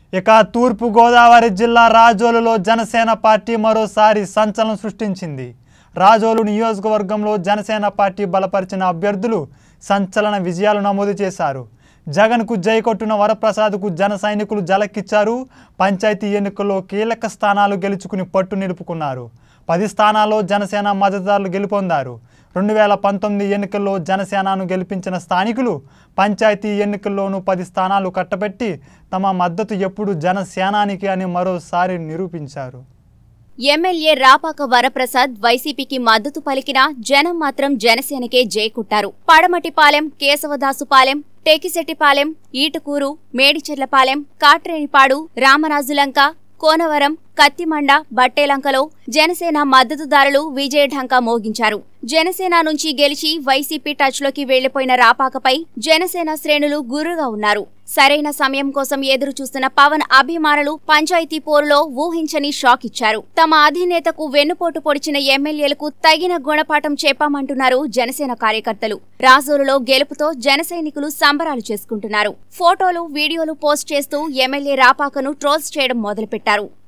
ఇక తూర్పు గోదావరి జిల్లా రాజోలులో జనసేన పార్టీ మరోసారి సంచలనం సృష్టించింది రాజోలు నియోజకవర్గంలో జనసేన పార్టీ బలపరిచిన అభ్యర్థులు సంచలన విజయాలు నమోదు చేశారు జగన్కు జై కొట్టిన వరప్రసాద్కు జన సైనికులు జలక్కిచ్చారు పంచాయతీ ఎన్నికల్లో కీలక స్థానాలు గెలుచుకుని పట్టు నిలుపుకున్నారు పది స్థానాల్లో జనసేన మద్దతుదారులు గెలుపొందారు రెండు వేల పంతొమ్మిది ఎన్నికల్లో జనసేనను గెలిపించిన స్థానికులు పంచాయతీ ఎన్నికల్లోనూ పది స్థానాలు కట్టబెట్టి తమ మద్దతు ఎప్పుడు జనసేనానికి అని మరోసారి నిరూపించారు ఎమ్మెల్యే రాపాక వరప్రసాద్ వైసీపీకి మద్దతు పలికినా జనం మాత్రం జనసేనకే జైకుట్టారు పడమటిపాలెం కేశవదాసుపాలెం టేకిశెట్టిపాలెం ఈటుకూరు మేడిచెర్లపాలెం కాట్రేనిపాడు రామరాజులంక కోనవరం కత్తిమండ బట్టేలంకలో జనసేన మద్దతుదారులు విజయ ఢంకా మోగించారు జనసేన నుంచి గెలిచి వైసీపీ టచ్లోకి వెళ్లిపోయిన రాపాకపై జనసేన శ్రేణులు గురుగా ఉన్నారు సరైన సమయం కోసం ఎదురు చూస్తున్న పవన్ అభిమానులు పంచాయతీ పోరులో ఊహించని షాక్ ఇచ్చారు తమ అధినేతకు వెన్నుపోటు పొడిచిన ఎమ్మెల్యేలకు తగిన గుణపాఠం చెప్పామంటున్నారు జనసేన కార్యకర్తలు రాజోలులో గెలుపుతో జన సైనికులు సంబరాలు చేసుకుంటున్నారు ఫోటోలు వీడియోలు పోస్ట్ చేస్తూ ఎమ్మెల్యే రాపాకను ట్రోల్స్ చేయడం మొదలుపెట్టారు